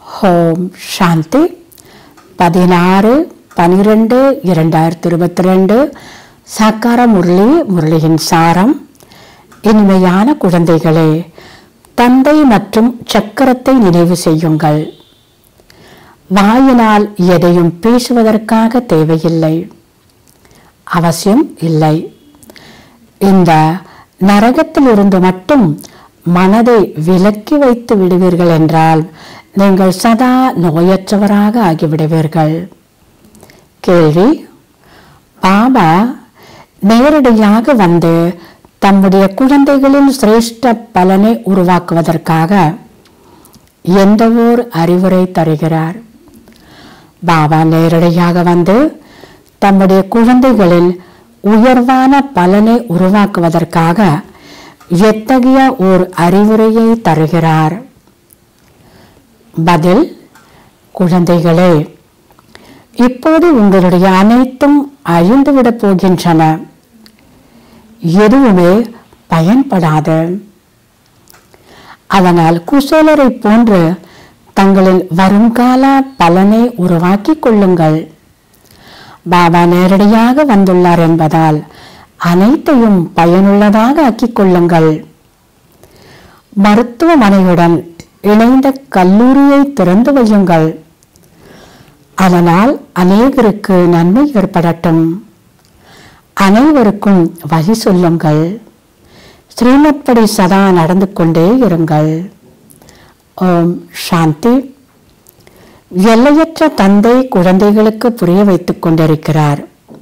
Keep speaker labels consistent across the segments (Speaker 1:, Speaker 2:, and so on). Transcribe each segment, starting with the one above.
Speaker 1: home சாந்தி பதினாறு பனிரெண்டு இரண்டாயிரத்தி இருபத்தி ரெண்டு சாக்கார முரளி முரளியின் சாரம் இனிமையான குழந்தைகளே தந்தை மற்றும் சக்கரத்தை நினைவு செய்யுங்கள் வாயினால் எதையும் பேசுவதற்காக தேவையில்லை அவசியம் இல்லை இந்த நரகத்தில் இருந்து மட்டும் மனதை விலக்கி வைத்து விடுவீர்கள் என்றால் நீங்கள் சதா நோயற்றவராக ஆகிவிடுவீர்கள் கேள்வி பாபா நேரடியாக வந்து தம்முடைய குழந்தைகளின் சிரேஷ்ட பலனை உருவாக்குவதற்காக எந்த ஓர் அறிவுரை தருகிறார் பாபா நேரடியாக வந்து தம்முடைய குழந்தைகளில் உயர்வான பலனை உருவாக்குவதற்காக எத்தகைய ஓர் அறிவுரையை தருகிறார் பதில் குழந்தைகளே இப்போது உங்களுடைய அனைத்தும் அழிந்துவிடப் போகின்றன எதுவுமே பயன்படாது அதனால் குசலரை போன்று தங்களின் வருங்கால பலனை உருவாக்கிக் கொள்ளுங்கள் பாபா நேரடியாக வந்துள்ளார் என்பதால் அனைத்தையும் பயனுள்ளதாக ஆக்கிக் கொள்ளுங்கள் மருத்துவமனையுடன் இணைந்த கல்லூரியை திறந்து வையுங்கள் அதனால் அநேகருக்கு நன்மை ஏற்படட்டும் அனைவருக்கும் வழி சொல்லுங்கள் ஸ்ரீமத்படி சதா நடந்து கொண்டே இருங்கள் ஓம் சாந்தி எல்லையற்ற தந்தை குழந்தைகளுக்கு புரிய வைத்துக் கொண்டிருக்கிறார்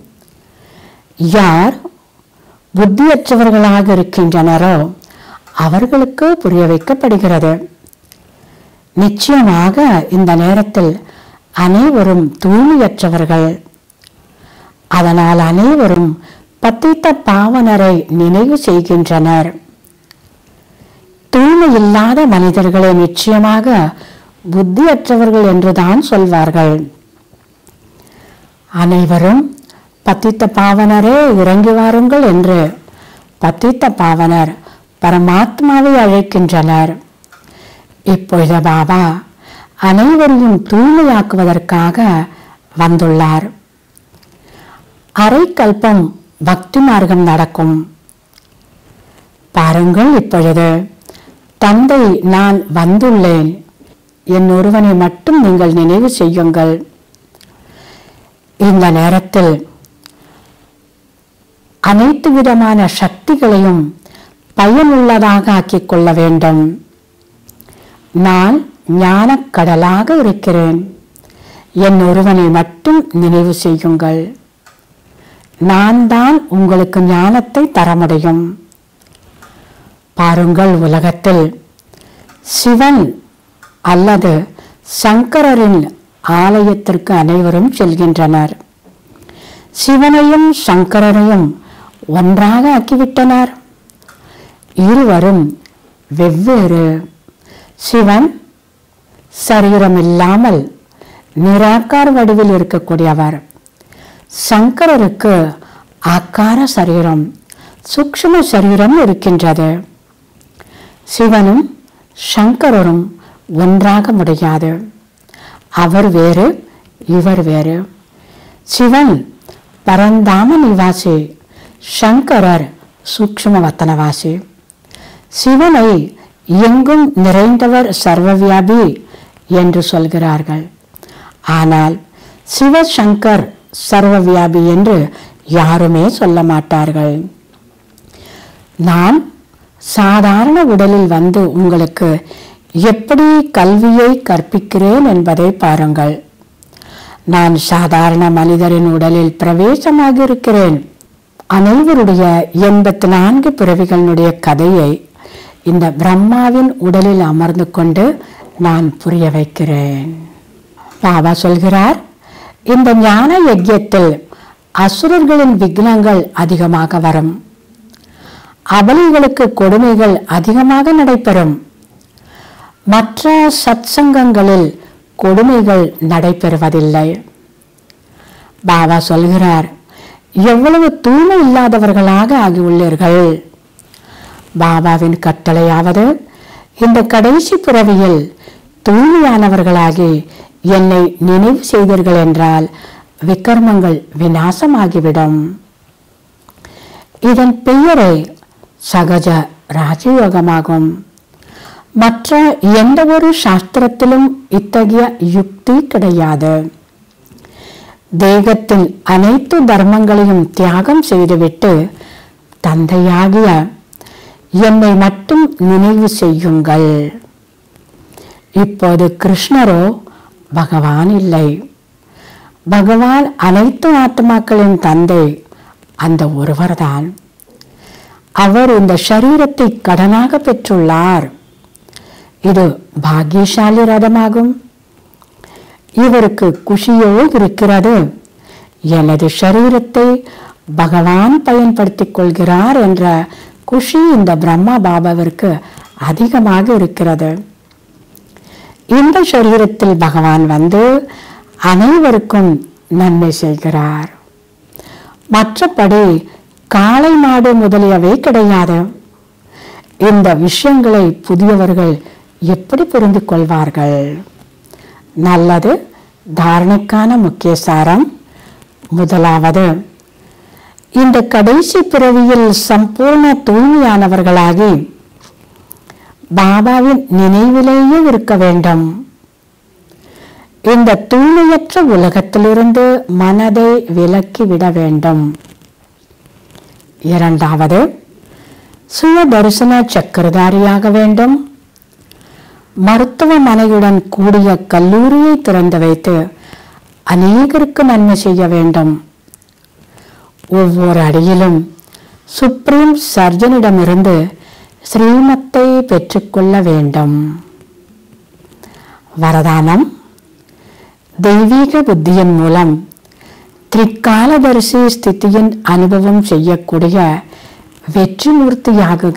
Speaker 1: யார் புத்தியற்றவர்களாக இருக்கின்றனரோ அவர்களுக்கு புரிய வைக்கப்படுகிறது நிச்சயமாக இந்த நேரத்தில் அனைவரும் தூய்மையற்றவர்கள் அதனால் அனைவரும் பத்தித்த பாவனரை நினைவு செய்கின்றனர் தூய்மை இல்லாத மனிதர்களை நிச்சயமாக புத்தியற்றவர்கள் என்றுதான் சொல்வார்கள் அனைவரும் பத்தித்த பாவனரே இறங்கி வாருங்கள் என்று பத்தித்த பாவனர் பரமாத்மாவை அழைக்கின்றனர் இப்பொழுது பாபா அனைவரையும் தூய்மையாக்குவதற்காக வந்துள்ளார் அரை கல்பம் பக்தி மார்க்கம் நடக்கும் பாருங்கள் இப்பொழுது தந்தை நான் வந்துள்ளேன் என் ஒருவனை மட்டும் நீங்கள் நினைவு செய்யுங்கள் இந்த நேரத்தில் அனைத்து விதமான சக்திகளையும் பயனுள்ளதாக ஆக்கிக் கொள்ள வேண்டும் நான் ஞானக்கடலாக இருக்கிறேன் என் ஒருவனை மட்டும் நினைவு செய்யுங்கள் நான் தான் உங்களுக்கு ஞானத்தை தர முடியும் பாருங்கள் உலகத்தில் சிவன் அல்லது சங்கரரின் ஆலயத்திற்கு அனைவரும் செல்கின்றனர் சிவனையும் சங்கரரையும் ஒன்றாக ஆக்கிவிட்டனர் இருவரும் வெவ்வேறு சிவன் சரீரம் இல்லாமல் நிராகார வடிவில் இருக்கக்கூடியவர் சங்கரருக்கு ஆக்கார சரீரம் சூக்ஷ்ம சரீரம் இருக்கின்றது சிவனும் சங்கரரும் ஒன்றாக முடியாது அவர் வேறு இவர் வேறு சிவன் பரந்தாம நிவாசி சங்கரர் சூக்ஷ்ம வத்தனவாசி சிவனை எங்கும் நிறைந்தவர் சர்வவியாபி என்று சொல்கிறார்கள் ஆனால் சிவசங்கர் சர்வவியாபி என்று யாருமே சொல்ல மாட்டார்கள் நான் சாதாரண உடலில் வந்து உங்களுக்கு எப்படி கல்வியை கற்பிக்கிறேன் என்பதை பாருங்கள் நான் சாதாரண மனிதரின் உடலில் பிரவேசமாக இருக்கிறேன் அனைவருடைய எண்பத்தி நான்கு பிறவிகளுடைய கதையை இந்த பிரம்மாவின் உடலில் அமர்ந்து கொண்டு நான் புரிய வைக்கிறேன் பாபா சொல்கிறார் இந்த ஞான யஜ்யத்தில் அசுரர்களின் விக்னங்கள் அதிகமாக வரும் அபலிகளுக்கு கொடுமைகள் அதிகமாக நடைபெறும் மற்ற சத்சங்கங்களில் கொடுமைகள் நடைபெறுவதில்லை பாபா சொல்கிறார் எவ்வளவு தூய்மை இல்லாதவர்களாக ஆகியுள்ளீர்கள் பாபாவின் கட்டளையாவது இந்த கடைசி பிறவியில் தூய்மையானவர்களாகி என்னை நினைவு செய்தீர்கள் என்றால் விக்கர்மங்கள் விநாசமாகிவிடும் இதன் பெயரே சகஜ ராஜயோகமாகும் மற்ற எந்த ஒரு சாஸ்திரத்திலும் இத்தகைய யுக்தி கிடையாது தேகத்தில் அனைத்து தர்மங்களையும் தியாகம் செய்துவிட்டு தந்தையாகிய என்னை மட்டும் நினைவு செய்யுங்கள் இப்போது கிருஷ்ணரோ பகவான் இல்லை பகவான் அனைத்து ஆத்மாக்களின் தந்தை அந்த ஒருவர்தான் அவர் இந்த சரீரத்தை கடனாக பெற்றுள்ளார் இது பாக்கியசாலி ரதமாகும் இவருக்கு குஷியோ இருக்கிறது எனது சரீரத்தை பகவான் பயன்படுத்திக் கொள்கிறார் என்ற குஷி இந்த பிரம்மா பாபாவிற்கு அதிகமாக இருக்கிறது இந்த சரீரத்தில் பகவான் வந்து அனைவருக்கும் நன்மை செய்கிறார் மற்றபடி காளை மாடு முதலியவை கிடையாது இந்த விஷயங்களை புதியவர்கள் எப்படி புரிந்து கொள்வார்கள் நல்லது தாரணைக்கான முக்கிய சாரம் முதலாவது இந்த கடைசி பிறவியில் சம்பூர்ண தூய்மையானவர்களாகி பாபாவின் நினைவிலேயே இருக்க வேண்டும் இந்த தூய்மையற்ற உலகத்திலிருந்து மனதை விலக்கிவிட வேண்டும் இரண்டாவது சுய தரிசன சக்கரதாரியாக வேண்டும் மருத்துவமனையுடன் கூடிய கல்லூரியை திறந்து வைத்து அநேகருக்கு நன்மை செய்ய வேண்டும் ஒவ்வொரு அடியிலும் சுப்ரீம் சர்ஜனிடமிருந்து ஸ்ரீமத்தை பெற்றுக்கொள்ள வேண்டும் வரதானம் தெய்வீக புத்தியின் மூலம் திரிகாலதரிசி ஸ்திதியின் அனுபவம் செய்யக்கூடிய வெற்றி மூர்த்தியாகுக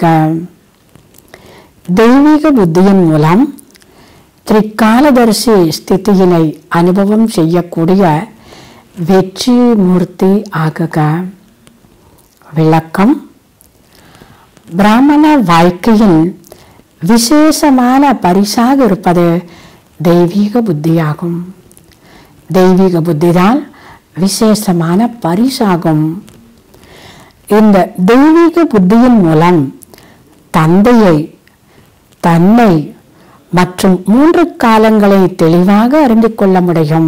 Speaker 1: தெய்வீக புத்தியின் மூலம் திரிகாலதரிசி ஸ்திதியினை அனுபவம் செய்யக்கூடிய வெற்றி மூர்த்தி ஆகுக விளக்கம் பிராமண வாழ்க்கையின் விசேஷமான பரிசாக இருப்பது தெய்வீக புத்தியாகும் தெய்வீக புத்திதான் விசேஷமான பரிசாகும் இந்த தெய்வீக புத்தியின் மூலம் தந்தையை தன்னை மற்றும் மூன்று காலங்களை தெளிவாக அறிந்து கொள்ள முடியும்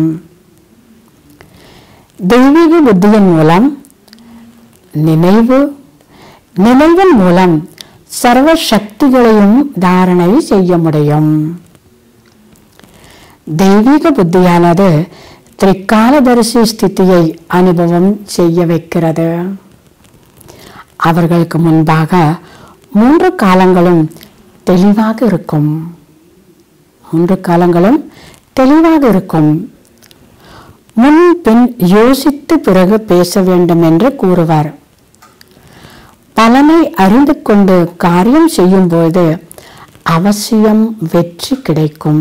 Speaker 1: தெய்வீக புத்தியின் மூலம் நினைவு நினைவின் மூலம் சர்வ சக்திகளையும் தாரணை செய்ய முடியும் தெய்வீக புத்தியானது திரிகாலதரிசி ஸ்திதியை அனுபவம் செய்ய வைக்கிறது அவர்களுக்கு முன்பாக மூன்று காலங்களும் தெளிவாக இருக்கும் மூன்று காலங்களும் தெளிவாக இருக்கும் முன் பின் யோசித்து பிறகு பேச வேண்டும் என்று கூறுவார் பலனை அறிந்து கொண்டு காரியம் செய்யும்போது அவசியம் வெற்றி கிடைக்கும்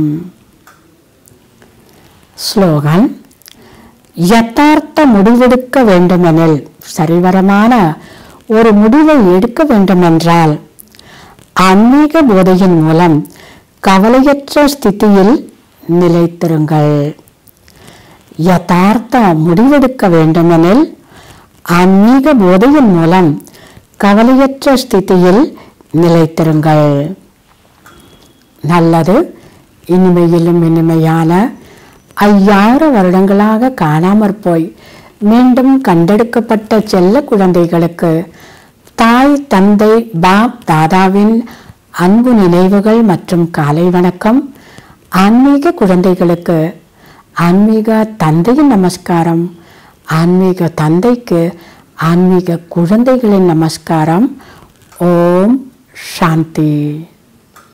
Speaker 1: ஸ்லோகன் யதார்த்த முடிவெடுக்க வேண்டுமெனில் சரிவரமான ஒரு முடிவை எடுக்க வேண்டுமென்றால் ஆன்மீக போதையின் மூலம் கவலையற்ற ஸ்திதியில் நிலைத்திருங்கள் யதார்த்த முடிவெடுக்க வேண்டுமெனில் ஆன்மீக போதையின் மூலம் கவலையற்ற ஸ்திதியில் நிலைத்திருங்கள் நல்லது இனிமையிலும் இனிமையான ஐயாயிரம் வருடங்களாக காணாமற் போய் மீண்டும் கண்டெடுக்கப்பட்ட செல்ல குழந்தைகளுக்கு தாய் தந்தை பாப் தாதாவின் அன்பு நினைவுகள் மற்றும் காலை வணக்கம் ஆன்மீக குழந்தைகளுக்கு ஆன்மீக தந்தையின் நமஸ்காரம் ஆன்மீக தந்தைக்கு ஆன்மீக குழந்தைகளின் நமஸ்காரம் ஓம் சாந்தி